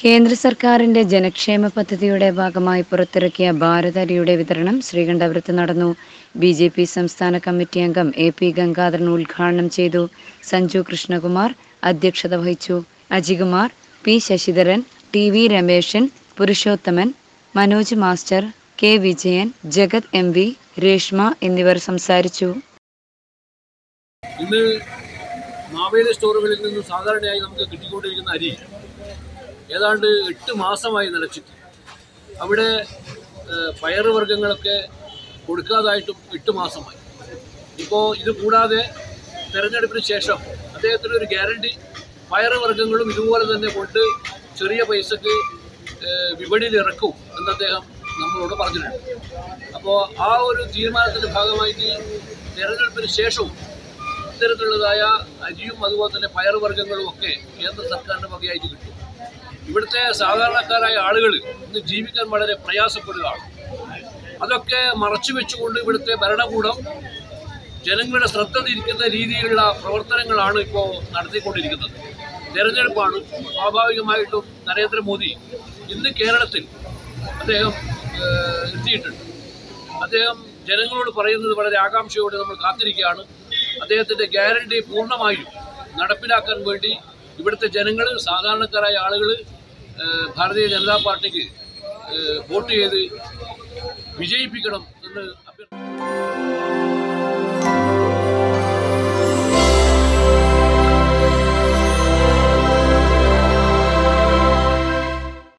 കേന്ദ്ര സർക്കാരിന്റെ ജനക്ഷേമ പദ്ധതിയുടെ ഭാഗമായി പുറത്തിറക്കിയ ഭാരത് അരിയുടെ വിതരണം ശ്രീകണ്ഠപുരത്ത് നടന്നു ബി ജെ പി സംസ്ഥാന കമ്മിറ്റി അംഗം എ പി ഗംഗാധരൻ ഉദ്ഘാടനം ചെയ്തു സഞ്ജു കൃഷ്ണകുമാർ അധ്യക്ഷത വഹിച്ചു Ajikumar P Sasidharan T V Rameshan Purushothaman Manoj master K Vijayan Jagath M V Reshma എന്നിവർ സംസാരിച്ചു ഇന്ന് മാവേലി സ്റ്റോറുകളിൽ നിന്ന് സാധാരണയായി നമുക്ക് കിട്ടിക്കൊണ്ടിരിക്കുന്ന അരി ഏതാണ്ട് എട്ട് മാസമായി നിലച്ചിട്ട് അവിടെ ഏഹ്, പയറുവർഗ്ഗങ്ങളൊക്കെ കൊടുക്കാതായിട്ടും എട്ട് മാസമായി ഇപ്പോൾ ഇത് കൂടാതെ തെരഞ്ഞെടുപ്പിന് ശേഷം അദ്ദേഹത്തിന് ഒരു ഗ്യാരണ്ടി പയറുവർഗ്ഗങ്ങളും ഇതുപോലെ തന്നെ കൊണ്ട് ചെറിയ പൈസക്ക് ഏഹ്, വിപണിയിൽ ഇറക്കും എന്ന് അദ്ദേഹം നമ്മളോട് പറഞ്ഞിട്ടുണ്ട് അപ്പോൾ ആ ഒരു തീരുമാനത്തിൻ്റെ ഭാഗമായിട്ട് തെരഞ്ഞെടുപ്പിന് ശേഷവും ഇത്തരത്തിലുള്ളതായ അരിയും അതുപോലെ തന്നെ പയറുവർഗ്ഗങ്ങളും ഒക്കെ കേന്ദ്ര സർക്കാരിൻ്റെ വകയായിട്ട് കിട്ടും ഇവിടുത്തെ സാധാരണക്കാരായ ആളുകൾ ഇന്ന് ജീവിക്കാൻ വളരെ പ്രയാസപ്പെടുകയാണ് അതൊക്കെ മറച്ചു വെച്ചുകൊണ്ട് ഇവിടുത്തെ ഭരണകൂടം ജനങ്ങളുടെ ശ്രദ്ധ തിരിക്കുന്ന രീതിയിലുള്ള പ്രവർത്തനങ്ങളാണ് ഇപ്പോൾ നടത്തിക്കൊണ്ടിരിക്കുന്നത് തെരഞ്ഞെടുപ്പാണ് സ്വാഭാവികമായിട്ടും നരേന്ദ്രമോദി ഇന്ന് കേരളത്തിൽ അദ്ദേഹം ഏഹ്, എത്തിയിട്ടുണ്ട് അദ്ദേഹം ജനങ്ങളോട് പറയുന്നത് വളരെ ആകാംക്ഷയോടെ നമ്മൾ കാത്തിരിക്കുകയാണ് അദ്ദേഹത്തിൻ്റെ ഗ്യാരണ്ടി പൂർണ്ണമായും നടപ്പിലാക്കാൻ വേണ്ടി ഇവിടുത്തെ ജനങ്ങൾ സാധാരണക്കാരായ ആളുകൾ ഭാരതീയ ജനതാ പാർട്ടിക്ക് ഏഹ്, വോട്ട് ചെയ്ത് വിജയിപ്പിക്കണം എന്ന് അഭ്യർത്ഥിക്കുന്നു